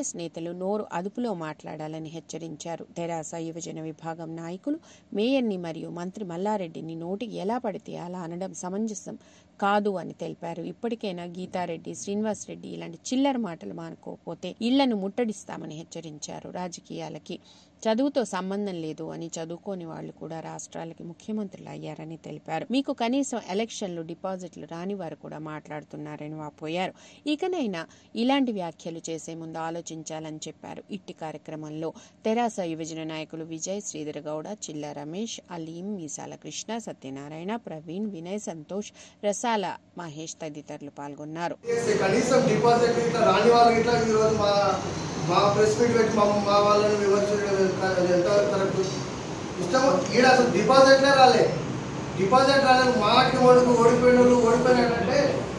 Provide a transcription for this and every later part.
TRS నేతలు నోరు అదుపులో మాట్లాడాలని హెచ్చరించారు తెరాస యువజన విభాగం నాయకులు మేయర్ని మరియు మంత్రి మల్లారెడ్డిని నోటికి ఎలా పడితే అలా అనడం సమంజసం కాదు అని తెలిపారు ఇప్పటికైనా గీతారెడ్డి శ్రీనివాస్ రెడ్డి ఇలాంటి చిల్లర మాటలు మానుకోకపోతే ఇళ్లను ముట్టడిస్తామని హెచ్చరించారు రాజకీయాలకి చదువుతో సంబంధం లేదు అని చదువుకోని వాళ్ళు కూడా రాష్ట్రాలకి ముఖ్యమంత్రులు అయ్యారని తెలిపారు మీకు కనీసం ఎలక్షన్లు డిపాజిట్లు రాని వారు కూడా మాట్లాడుతున్నారని వాపోయారు ఇకనైనా ఇలాంటి వ్యాఖ్యలు చేసే ముందు ఆలోచించాలని చెప్పారు ఇట్టి కార్యక్రమంలో తెరాస యువజన నాయకులు విజయ్ శ్రీధర్ గౌడ చిల్ల రమేష్ అలీం మీసాల కృష్ణ సత్యనారాయణ ప్రవీణ్ వినయ్ సంతోష్ రసాల మహేష్ తదితరులు పాల్గొన్నారు చేస్తే కనీసం డిపాజిట్ ఇట్లా రాని వాళ్ళకి ఇట్లా ఈరోజు మా మా ప్రెస్ మీట్ పెట్టి మా మా వాళ్ళని విమర్శించడం ఎంతవరకు కరెక్ట్ ఇష్టం ఈడ అసలు డిపాజిట్లే రాలే డిపాజిట్ రాలేదు మాటి ఓడికి ఓడిపోయిన వాళ్ళు ఓడిపోయినట్టే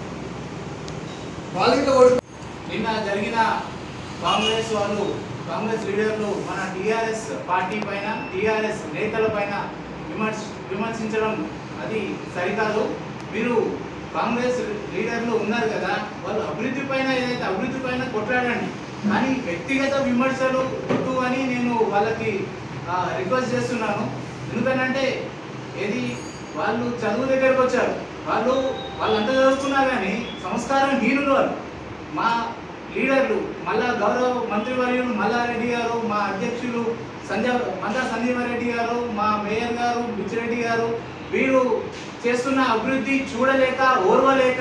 వాళ్ళు ఇట్లా ఓడి నిన్న జరిగిన కాంగ్రెస్ వాళ్ళు కాంగ్రెస్ లీడర్లు మన టీఆర్ఎస్ పార్టీ పైన టీఆర్ఎస్ నేతల పైన విమర్శ విమర్శించడం అది సరికాదు మీరు కాంగ్రెస్ లీడర్లు ఉన్నారు కదా వాళ్ళు అభివృద్ధి పైన ఏదైతే అభివృద్ధి పైన కొట్లాడండి కానీ వ్యక్తిగత విమర్శలు వద్దు అని నేను వాళ్ళకి రిక్వెస్ట్ చేస్తున్నాను ఎందుకనంటే ఏది వాళ్ళు చదువు దగ్గరకు వచ్చారు వాళ్ళు వాళ్ళంతా చదువుకున్నారు కానీ సంస్కారం హీనులు వాళ్ళు మా లీడర్లు మళ్ళా గౌరవ మంత్రివర్యులు మల్లారెడ్డి గారు మా అధ్యక్షులు సంజయ్ మందా సంజీవరెడ్డి గారు మా మేయర్ గారు బిచ్చిరెడ్డి గారు వీరు చేస్తున్న అభివృద్ధి చూడలేక ఓర్వలేక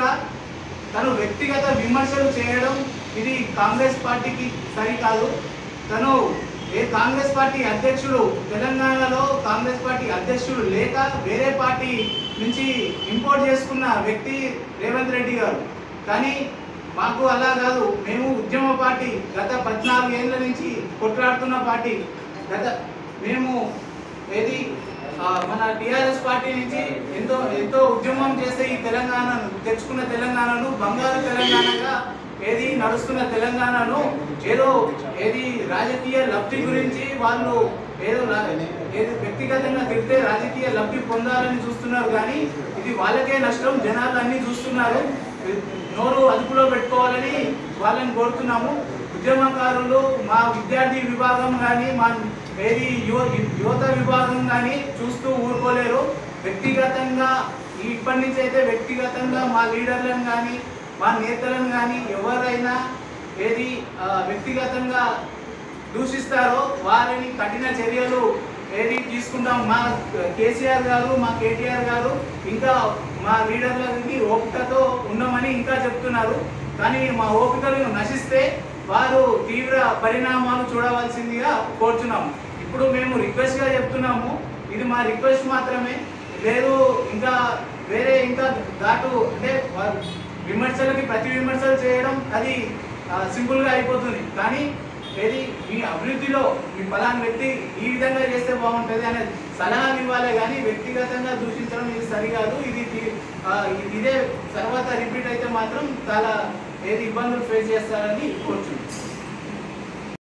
తను వ్యక్తిగత విమర్శలు చేయడం ఇది కాంగ్రెస్ పార్టీకి సరికాదు తను ఏ కాంగ్రెస్ పార్టీ అధ్యక్షుడు తెలంగాణలో కాంగ్రెస్ పార్టీ అధ్యక్షుడు లేక వేరే పార్టీ నుంచి ఇంపోర్ట్ చేసుకున్న వ్యక్తి రేవంత్ రెడ్డి గారు కానీ మాకు అలా కాదు మేము ఉద్యమ పార్టీ గత పద్నాలుగు ఏళ్ళ నుంచి కొట్లాడుతున్న పార్టీ గత మేము ఏది ఆ, మన టిఆర్ఎస్ పార్టీ నుంచి ఎంతో ఎంతో ఉద్యమం చేస్తే ఈ తెలంగాణను తెచ్చుకున్న తెలంగాణను బంగారు తెలంగాణగా ఏది నడుస్తున్న తెలంగాణను ఏదో ఏది రాజకీయ లబ్ధి గురించి వాళ్ళు ఏదో రా- ఏది వ్యక్తిగతంగా తిడితే రాజకీయ లబ్ధి పొందాలని చూస్తున్నారు కానీ ఇది వాళ్ళకే నష్టం జనాలు అన్ని చూస్తున్నారు నోరు అదుపులో పెట్టుకోవాలని వాళ్ళని కోరుతున్నాము ఉద్యమకారులు మా విద్యార్థి విభాగం కానీ మా ఏది యువ యువత విభాగం కానీ చూస్తూ ఊరుకోలేరు వ్యక్తిగతంగా ఇప్పటి నుంచి అయితే వ్యక్తిగతంగా మా లీడర్లను కానీ మా నేతలను కానీ ఎవరైనా ఏది ఆ, వ్యక్తిగతంగా దూషిస్తారో వారిని కఠిన చర్యలు ఏది తీసుకుంటాం మా కేసీఆర్ గారు మా కేటీఆర్ గారు ఇంకా మా లీడర్లకి ఓపికతో ఉండమని ఇంకా చెప్తున్నారు కానీ మా ఓపికలు నశిస్తే వారు తీవ్ర పరిణామాలు చూడవలసిందిగా కోరుచున్నాము ఇప్పుడు మేము రిక్వెస్ట్గా చెప్తున్నాము ఇది మా రిక్వెస్ట్ మాత్రమే లేదు ఇంకా వేరే ఇంకా ఘాటు అంటే వారు విమర్శలకి ప్రతి విమర్శలు చేయడం అది ఆ, సింపుల్గా అయిపోతుంది కానీ ఏది మీ అభివృద్ధిలో మీ ఫలాన్ని వ్యక్తి ఈ విధంగా చేస్తే బాగుంటుంది అనే సలహాలు ఇవ్వాలి కానీ వ్యక్తిగతంగా దూషించడం ఇది సరికాదు ఇది తి- ఆ, ఇదే తర్వాత రిపీట్ అయితే మాత్రం చాలా ఏది ఇబ్బందులు ఫేస్ చేస్తారని కోరుచున్నాను